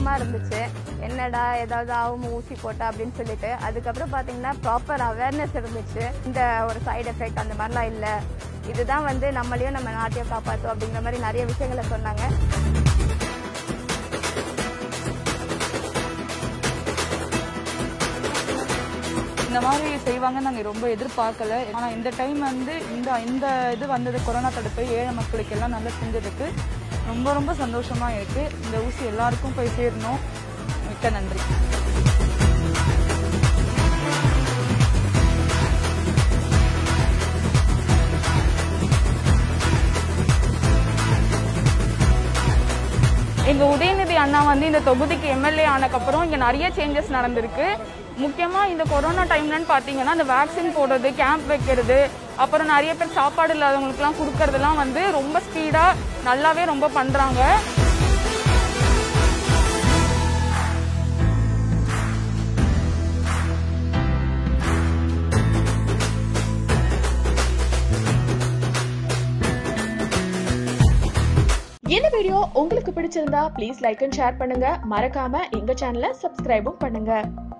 பயமாக இருந்துச்சு என்னடா ஏதாவது ஆகும் ஊசி போட்டா அப்படின்னு சொல்லிட்டு அதுக்கப்புறம் பார்த்தீங்கன்னா ப்ராப்பர் அவேர்னஸ் இருந்துச்சு இந்த ஒரு சைடு எஃபெக்ட் அந்த மாதிரிலாம் இல்லை இதுதான் வந்து நம்மளையும் நம்ம நாட்டையும் காப்பாற்றும் அப்படிங்கிற மாதிரி நிறைய விஷயங்களை சொன்னாங்க இந்த மாதிரி செய்வாங்கன்னு நாங்கள் ரொம்ப எதிர்பார்க்கல ஆனால் இந்த டைம் வந்து இந்த இந்த இது வந்தது கொரோனா தடுப்பு ஏழை மக்களுக்கு எல்லாம் நல்லா செஞ்சதுக்கு ரொம்ப ரொம்ப சந்தோஷமா இருக்கு இந்த ஊசி எல்லாருக்கும் போய் சேரணும் மிக்க நன்றி எங்க உதயநிதி அண்ணா வந்து இந்த தொகுதிக்கு எம்எல்ஏ ஆனக்கப்புறம் இங்க நிறைய சேஞ்சஸ் நடந்திருக்கு முக்கியமா இந்த கொரோனா டைம்லன்னு பாத்தீங்கன்னா இந்த வேக்சின் போடுறது கேம்ப் வைக்கிறது அப்புறம் நிறைய பேர் சாப்பாடு இல்லாதவங்களுக்குலாம் கொடுக்கறதெல்லாம் வந்து ரொம்ப ஸ்பீடா நல்லாவே ரொம்ப பண்றாங்க இந்த வீடியோ உங்களுக்கு பிடிச்சிருந்தா ப்ளீஸ் லைக் அண்ட் ஷேர் பண்ணுங்க மறக்காம எங்க சேனலை சப்ஸ்கிரைபும் பண்ணுங்க